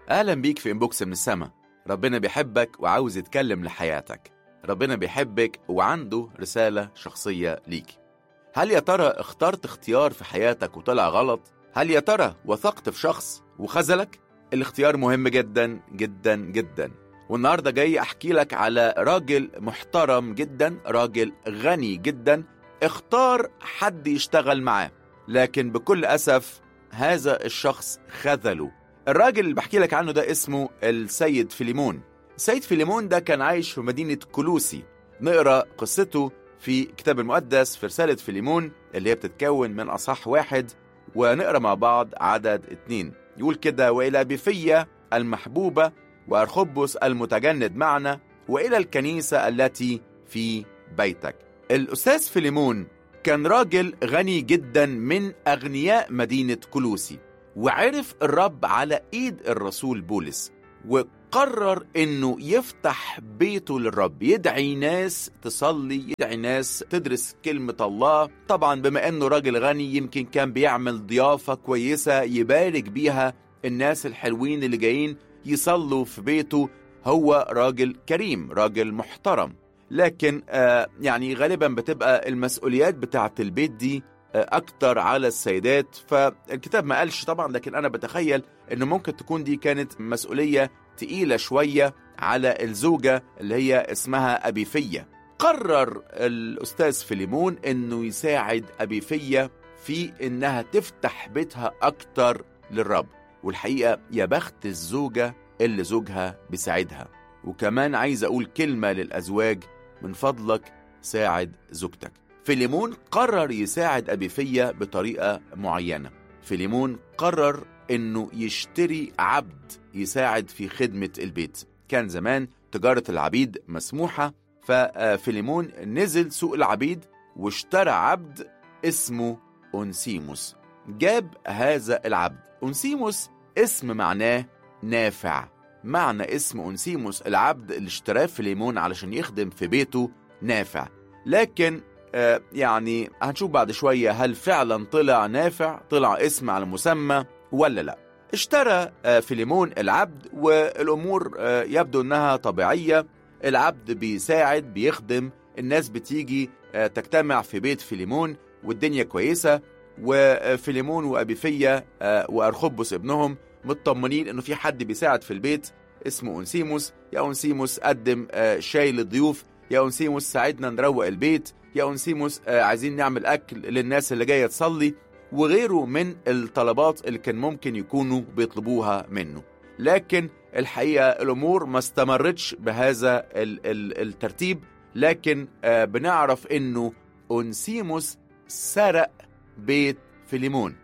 أهلا بيك في إنبوكس من السما ربنا بيحبك وعاوز يتكلم لحياتك ربنا بيحبك وعنده رسالة شخصية ليك هل يا ترى اخترت اختيار في حياتك وطلع غلط؟ هل يا ترى وثقت في شخص وخذلك؟ الاختيار مهم جدا جدا جدا والنهارده جاي احكي لك على راجل محترم جدا راجل غني جدا اختار حد يشتغل معاه لكن بكل اسف هذا الشخص خذله الراجل اللي بحكي لك عنه ده اسمه السيد فيليمون السيد فيليمون ده كان عايش في مدينة كلوسي نقرأ قصته في كتاب المقدس في رسالة فيليمون اللي هي بتتكون من أصح واحد ونقرأ مع بعض عدد اتنين يقول كده وإلى بفية المحبوبة وأرخبس المتجند معنا وإلى الكنيسة التي في بيتك الأستاذ فيليمون كان راجل غني جدا من أغنياء مدينة كلوسي وعرف الرب على إيد الرسول بولس وقرر إنه يفتح بيته للرب يدعي ناس تصلي يدعي ناس تدرس كلمة الله طبعا بما إنه راجل غني يمكن كان بيعمل ضيافة كويسة يبارك بيها الناس الحلوين اللي جايين يصلوا في بيته هو راجل كريم راجل محترم لكن آه يعني غالبا بتبقى المسؤوليات بتاعة البيت دي آه أكتر على السيدات فالكتاب ما قالش طبعا لكن أنا بتخيل إنه ممكن تكون دي كانت مسؤولية تقيلة شوية على الزوجة اللي هي اسمها أبيفية قرر الأستاذ فيليمون إنه يساعد أبيفية في إنها تفتح بيتها أكتر للرب والحقيقة يا بخت الزوجة اللي زوجها بيساعدها وكمان عايز أقول كلمة للأزواج من فضلك ساعد زوجتك فيليمون قرر يساعد أبيفية بطريقة معينة فيليمون قرر إنه يشتري عبد يساعد في خدمة البيت كان زمان تجارة العبيد مسموحة ففيليمون نزل سوق العبيد واشترى عبد اسمه أونسيموس جاب هذا العبد أونسيموس اسم معناه نافع معنى اسم أونسيموس العبد اللي اشتراه فيليمون علشان يخدم في بيته نافع لكن آه يعني هنشوف بعد شوية هل فعلا طلع نافع طلع اسم على مسمى ولا لا اشترى آه فيليمون العبد والأمور آه يبدو أنها طبيعية العبد بيساعد بيخدم الناس بتيجي تجتمع في بيت فيليمون والدنيا كويسة وفيليمون وأبيفية وأرخبس ابنهم مطمنين انه في حد بيساعد في البيت اسمه اونسيموس يا اونسيموس قدم شاي للضيوف يا اونسيموس ساعدنا نروق البيت يا اونسيموس عايزين نعمل اكل للناس اللي جايه تصلي وغيره من الطلبات اللي كان ممكن يكونوا بيطلبوها منه لكن الحقيقه الامور ما استمرتش بهذا ال ال الترتيب لكن بنعرف انه اونسيموس سرق بيت فيليمون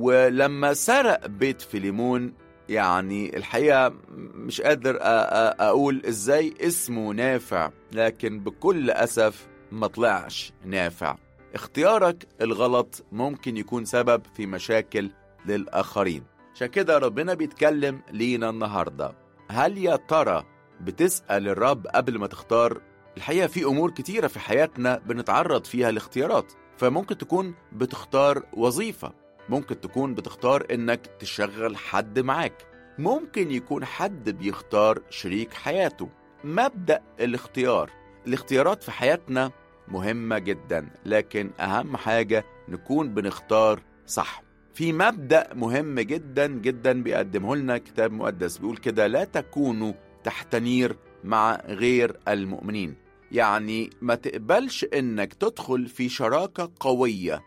ولما سرق بيت فيليمون يعني الحقيقة مش قادر أقول إزاي اسمه نافع لكن بكل أسف ما طلعش نافع اختيارك الغلط ممكن يكون سبب في مشاكل للآخرين عشان كده ربنا بيتكلم لينا النهاردة هل يا ترى بتسأل الرب قبل ما تختار الحقيقة في أمور كتيرة في حياتنا بنتعرض فيها لاختيارات فممكن تكون بتختار وظيفة ممكن تكون بتختار انك تشغل حد معاك ممكن يكون حد بيختار شريك حياته مبدأ الاختيار الاختيارات في حياتنا مهمة جدا لكن أهم حاجة نكون بنختار صح في مبدأ مهم جدا جدا بيقدمه لنا كتاب مقدس بيقول كده لا تكونوا تحت نير مع غير المؤمنين يعني ما تقبلش انك تدخل في شراكة قوية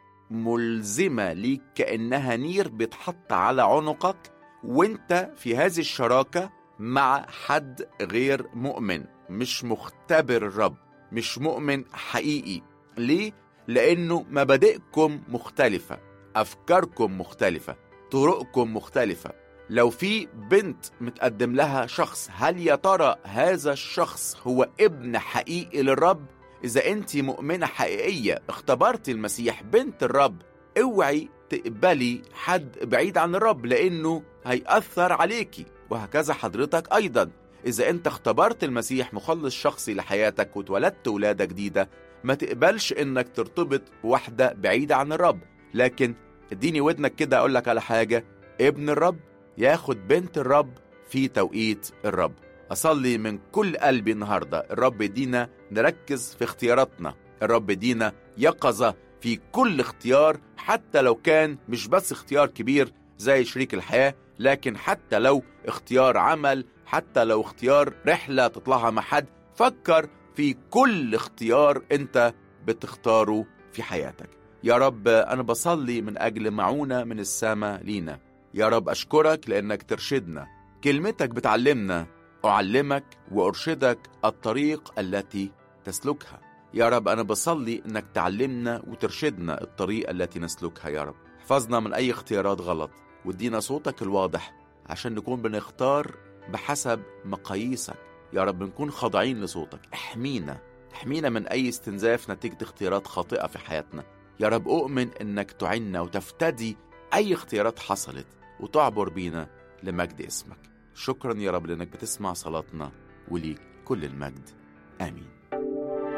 ملزمة ليك كأنها نير بيتحط على عنقك وانت في هذه الشراكة مع حد غير مؤمن مش مختبر الرب مش مؤمن حقيقي ليه؟ لأنه مبادئكم مختلفة أفكاركم مختلفة طرقكم مختلفة لو في بنت متقدم لها شخص هل يا ترى هذا الشخص هو ابن حقيقي للرب إذا أنت مؤمنة حقيقية اختبرت المسيح بنت الرب اوعي تقبلي حد بعيد عن الرب لأنه هيأثر عليكي وهكذا حضرتك أيضا إذا أنت اختبرت المسيح مخلص شخصي لحياتك واتولدت ولادة جديدة ما تقبلش إنك ترتبط بواحدة بعيدة عن الرب لكن اديني ودنك كده أقول لك على حاجة ابن الرب ياخد بنت الرب في توقيت الرب أصلي من كل قلبي النهاردة الرب يدينا نركز في اختياراتنا الرب يدينا يقظة في كل اختيار حتى لو كان مش بس اختيار كبير زي شريك الحياة لكن حتى لو اختيار عمل حتى لو اختيار رحلة تطلعها مع حد فكر في كل اختيار انت بتختاره في حياتك يا رب أنا بصلي من أجل معونة من السماء لينا يا رب أشكرك لأنك ترشدنا كلمتك بتعلمنا أعلمك وأرشدك الطريق التي تسلكها يا رب أنا بصلي إنك تعلمنا وترشدنا الطريق التي نسلكها يا رب احفظنا من أي اختيارات غلط وادينا صوتك الواضح عشان نكون بنختار بحسب مقاييسك يا رب نكون خاضعين لصوتك احمينا احمينا من أي استنزاف نتيجة اختيارات خاطئة في حياتنا يا رب أؤمن إنك تعنا وتفتدي أي اختيارات حصلت وتعبر بينا لمجد اسمك شكرا يا رب لأنك بتسمع صلاتنا وليك كل المجد آمين